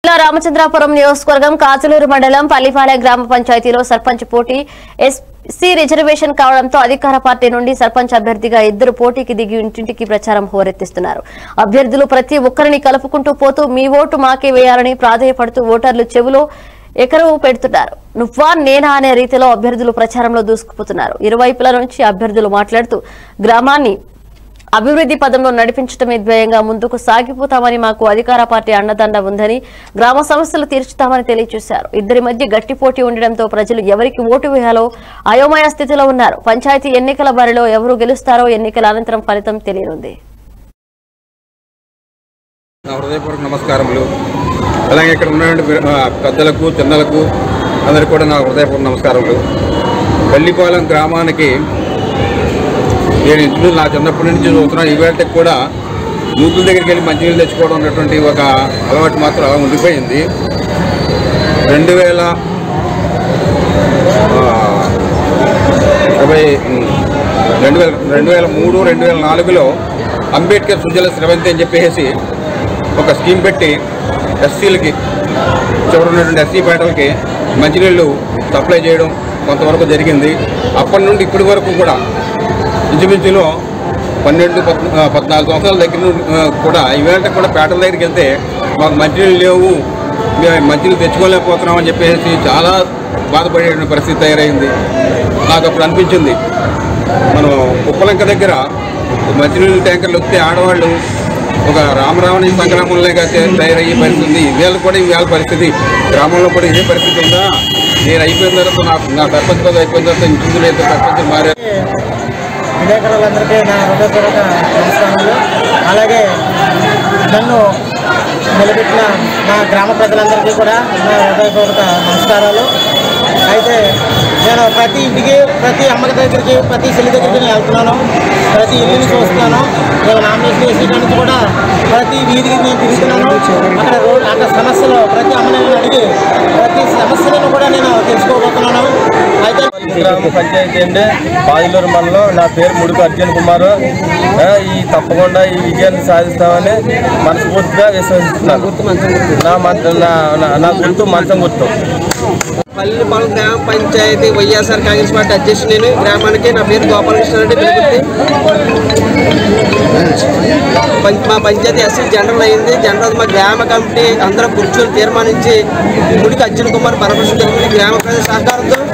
జిల్లా రామచంద్రాపురం నియోజకవర్గం కాచులూరు మండలం పల్లిపాలెం గ్రామ పంచాయతీలో సర్పంచ్ పోటీ ఎస్సీ రిజర్వేషన్ కావడంతో అధికార పార్టీ నుండి సర్పంచ్ అభ్యర్థిగా ఇద్దరు పోటీకి దిగి ఇంటింటికి ప్రచారం హోరెత్తిస్తున్నారు అభ్యర్థులు ప్రతి ఒక్కరిని కలుపుకుంటూ పోతూ మీ ఓటు మాకే వేయాలని ప్రాధేయపడుతూ ఓటర్లు చెవులో ఎకరవు పెడుతున్నారు నువ్వా నేనా అనే రీతిలో అభ్యర్థులు ప్రచారంలో దూసుకుపోతున్నారు ఇరువైపుల నుంచి అభ్యర్థులు మాట్లాడుతూ గ్రామాన్ని అభివృద్ధి పదంలో నడిపించడమే ధ్యేయంగా ముందుకు సాగిపోతామని మాకు అధికార పార్టీ అండదండ ఉందని గ్రామ సమస్యలు తీర్చుతామని తెలియజేశారు ఇద్దరి మధ్య గట్టి పోటీ ఉండడంతో ప్రజలు ఎవరికి ఓటు వేయాలో అయోమయ స్థితిలో ఉన్నారు పంచాయతీ ఎన్నికల బరిలో ఎవరు గెలుస్తారో ఎన్నికల అనంతరం ఫలితం తెలియనుంది నా హృదయపూర్వక నమస్కారములు అలాగే ఇక్కడ ఉన్నటువంటి వి- ఆ, పెద్దలకు చిన్నలకు అందరికీ కూడా నా హృదయపూర్వక నమస్కారములు పల్లిపాలెం గ్రామానికి నేను ఇంట్లో నా చిన్నప్పటి నుంచి చూస్తున్నాను ఈవేళకి కూడా నూతుల దగ్గరికి వెళ్ళి మంచినీళ్ళు తెచ్చుకోవడం ఉన్నటువంటి ఒక అలవాటు మాత్రం ఉండిపోయింది రెండు వేల ఆ, ఇరవై ఉమ్, రెండు వేల రెండు వేల మూడు రెండు వేల నాలుగులో అంబేద్కర్ సుజల స్రవంతి అని చెప్పేసి ఒక స్కీమ్ పెట్టి ఎస్సీలకి చివరి ఉన్నటువంటి ఎస్సీ పేటలకి మంచినీళ్ళు సప్లై చేయడం కొంతవరకు జరిగింది అప్పటి నుండి ఇప్పటి వరకు కూడా ఇంచుమించులో పన్నెండు పద్ ఆ, పద్నాలుగు సంవత్సరాల దగ్గర నుండి ఆ, కూడా ఈవేళ కూడా పేటల దగ్గరికి వెళ్తే మాకు మంచినీళ్ళు లేవు మేము మంచినీళ్ళు తెచ్చుకోలేకపోతున్నాం అని చెప్పేసి చాలా బాధపడే పరిస్థితి తయారైంది నాకు అప్పుడు అనిపించింది మనం ఉప్పలంక దగ్గర మంచినీళ్ళు ట్యాంకర్లు వస్తే ఆడవాళ్ళు ఒక రామరావణి సంగ్రామంలోగా తే- తయారయ్యే పరిస్థితి ఉంది ఇవాళ కూడా ఇవాళ పరిస్థితి గ్రామంలో కూడా ఇదే పరిస్థితి ఉందా నేను అయిపోయిన తర్వాత నాకు నా సర్పంచ్ పదవి అయిపోయిన తర్వాత ఇంచుంది లేదు సర్పంచ్ మారే విలేకరులందరికీ నా హృదయపూర్వక నమస్కారాలు అలాగే నన్ను నిలబెట్టిన మా గ్రామ ప్రజలందరికీ కూడా నా హృదయపూర్వక నమస్కారాలు అయితే నేను ప్రతి ఇంటికి ప్రతి అమ్మకి దగ్గరికి ప్రతి చెల్లి దగ్గరికి నేను వెళ్తున్నాను ప్రతి ఇల్లుని చూస్తున్నాను నేను నామినేషన్ వేసిన నుంచి కూడా ప్రతి వీధికి నేను తిరుగుతున్నాను అక్కడ రోడ్ అక్కడ సమస్యలు ప్రతి అమ్మని నేను అడిగి ప్రతి సమస్యలను కూడా నేను తెలుసుకోబోతున్నాను అయితే గ్రామ పంచాయతీ అండి బాదులూరు మండలం నా పేరు ముడుకు అర్జున్ కుమార్ ఆ, ఈ తప్పకుండా ఈ విజయాన్ని సాధిస్తామని మనస్ఫూర్తిగా విశ్వసిస్తున్నాను నా మంచ- నా- నా- నా గుర్తు మంచం గుర్తు పల్లెపాలెం గ్రామ పంచాయతీ వైఎస్ఆర్ కాంగ్రెస్ పార్టీ అధ్యక్షుడు నేను గ్రామానికి నా పేరు గోపాలకృష్ణ రెడ్డి పెరుగుతుంది పం- మా పంచాయతీ ఎస్సీ జనరల్ అయింది జనరల్ మా గ్రామ కమిటీ అందరం కూర్చొని తీర్మానించి గుడికి అర్జున్ కుమార్ పరమేశ్వర జరిగింది గ్రామ ప్రజల సహకారంతో